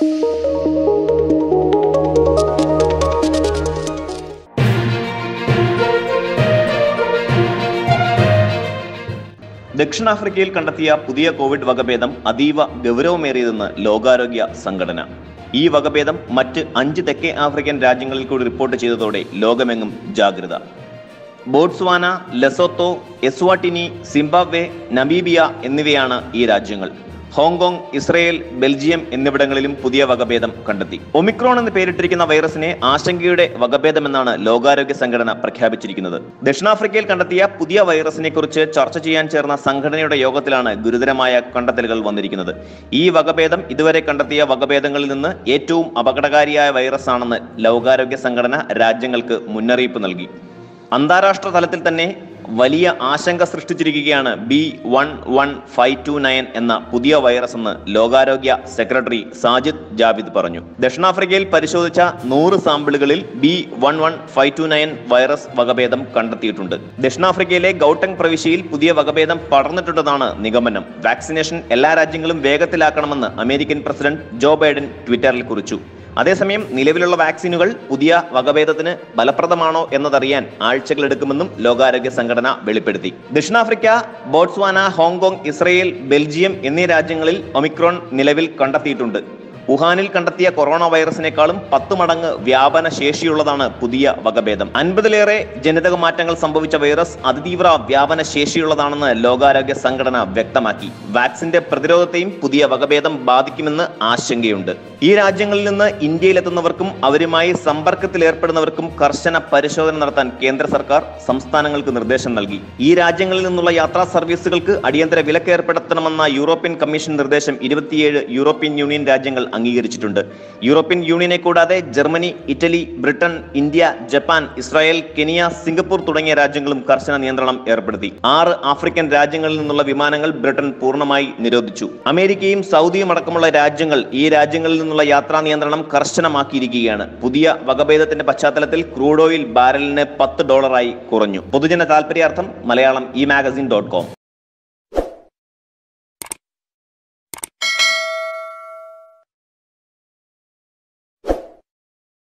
ദക്ഷിണാഫ്രിക്കയിൽ കണ്ടെത്തിയ പുതിയ കോവിഡ് വകഭേദം അതീവ ഗൗരവമേറിയതെന്ന് ലോകാരോഗ്യ സംഘടന ഈ വകഭേദം മറ്റ് അഞ്ച് തെക്കേ ആഫ്രിക്കൻ രാജ്യങ്ങളിൽ കൂടി റിപ്പോർട്ട് ചെയ്തതോടെ ലോകമെങ്ങും ജാഗ്രത Botswana Lesotho Eswatini Zimbabwe Namibia എന്നിവയാണ് ഈ രാജ്യങ്ങൾ ഹോങ്കോങ് ഇസ്രയേൽ ബെൽജിയം എന്നിവിടങ്ങളിലും പുതിയ വകഭേദം കണ്ടെത്തി ഒമിക്രോൺ എന്ന് പേരിട്ടിരിക്കുന്ന വൈറസിനെ ആശങ്കയുടെ വകഭേദമെന്നാണ് ലോകാരോഗ്യ സംഘടന പ്രഖ്യാപിച്ചിരിക്കുന്നത് ദക്ഷിണാഫ്രിക്കയിൽ കണ്ടെത്തിയ പുതിയ വൈറസിനെ കുറിച്ച് ചർച്ച ചെയ്യാൻ ചേർന്ന സംഘടനയുടെ യോഗത്തിലാണ് ഗുരുതരമായ കണ്ടെത്തലുകൾ വന്നിരിക്കുന്നത് ഈ വകഭേദം ഇതുവരെ കണ്ടെത്തിയ വകഭേദങ്ങളിൽ നിന്ന് ഏറ്റവും അപകടകാരിയായ വൈറസ് ആണെന്ന് ലോകാരോഗ്യ സംഘടന രാജ്യങ്ങൾക്ക് മുന്നറിയിപ്പ് നൽകി അന്താരാഷ്ട്ര തലത്തിൽ തന്നെ വലിയ ആശങ്ക സൃഷ്ടിച്ചിരിക്കുകയാണ് B one one five two nine എന്ന പുതിയ വൈറസ് എന്ന് ലോകാരോഗ്യ സെക്രട്ടറി സാജിദ് ജാവിദ് പറഞ്ഞു ദക്ഷിണാഫ്രിക്കയിൽ പരിശോധിച്ച നൂറ് സാമ്പിളുകളിൽ B one one five two nine virus വകഭേദം കണ്ടെത്തിയിട്ടുണ്ട് ദക്ഷിണാഫ്രിക്കയിലെ ഗൗട്ടങ് പ്രവിശ്യയിൽ പുതിയ വകഭേദം പടർന്നിട്ടുണ്ടെന്നാണ് നിഗമനം വാക്സിനേഷൻ എല്ലാ രാജ്യങ്ങളും വേഗത്തിലാക്കണമെന്ന് അമേരിക്കൻ പ്രസിഡന്റ് ജോ ബൈഡൻ ട്വിറ്ററിൽ കുറിച്ചു അതേസമയം നിലവിലുള്ള വാക്സിനുകൾ പുതിയ വകഭേദത്തിന് ഫലപ്രദമാണോ എന്നതറിയാൻ ആഴ്ചകളെടുക്കുമെന്നും ലോകാരോഗ്യ സംഘടന വെളിപ്പെടുത്തി ദക്ഷിണാഫ്രിക്ക ബോട്സ്വാന ഹോങ്കോങ് ഇസ്രയേൽ ബെൽജിയം എന്നീ രാജ്യങ്ങളിൽ ഒമിക്രോൺ നിലവിൽ കണ്ടെത്തിയിട്ടുണ്ട് വുഹാനിൽ കണ്ടെത്തിയ കൊറോണ വൈറസിനേക്കാളും പത്ത് മടങ്ങ് വ്യാപന ശേഷിയുള്ളതാണ് പുതിയ വകഭേദം അൻപതിലേറെ ജനിതക മാറ്റങ്ങൾ സംഭവിച്ച വൈറസ് അതിതീവ്ര വ്യാപന ശേഷിയുള്ളതാണെന്ന് ലോകാരോഗ്യ സംഘടന വ്യക്തമാക്കി വാക്സിന്റെ പ്രതിരോധത്തെയും പുതിയ വകഭേദം ബാധിക്കുമെന്ന് ആശങ്കയുണ്ട് ഈ രാജ്യങ്ങളിൽ നിന്ന് ഇന്ത്യയിലെത്തുന്നവർക്കും അവരുമായി സമ്പർക്കത്തിലേർപ്പെടുന്നവർക്കും കർശന പരിശോധന നടത്താൻ കേന്ദ്ര സർക്കാർ സംസ്ഥാനങ്ങൾക്ക് നിർദ്ദേശം നൽകി ഈ രാജ്യങ്ങളിൽ നിന്നുള്ള യാത്രാ സർവീസുകൾക്ക് അടിയന്തര വിലക്ക് ഏർപ്പെടുത്തണമെന്ന യൂറോപ്യൻ കമ്മീഷൻ നിർദ്ദേശം ഇരുപത്തിയേഴ് യൂറോപ്യൻ യൂണിയൻ രാജ്യങ്ങൾ അംഗീകരിച്ചിട്ടുണ്ട് യൂറോപ്യൻ യൂണിയനെ കൂടാതെ Germany Italy Britain India Japan Israel Kenya Singapore തുടങ്ങിയ രാജ്യങ്ങളും കർശന നിയന്ത്രണം ഏർപ്പെടുത്തി ആറ് ആഫ്രിക്കൻ രാജ്യങ്ങളിൽ നിന്നുള്ള വിമാനങ്ങൾ ബ്രിട്ടൻ പൂർണ്ണമായി നിരോധിച്ചു അമേരിക്കയും സൗദിയും അടക്കമുള്ള രാജ്യങ്ങൾ ഈ രാജ്യങ്ങളിൽ നിന്നുള്ള യാത്രാ നിയന്ത്രണം കർശനമാക്കിയിരിക്കുകയാണ് പുതിയ വകഭേദത്തിന്റെ പശ്ചാത്തലത്തിൽ ക്രൂഡ് ഓയിൽ ബാരലിന് പത്ത് ഡോളറായി കുറഞ്ഞു പൊതുജന താൽപര്യാർത്ഥം Malayalam e magazine dot com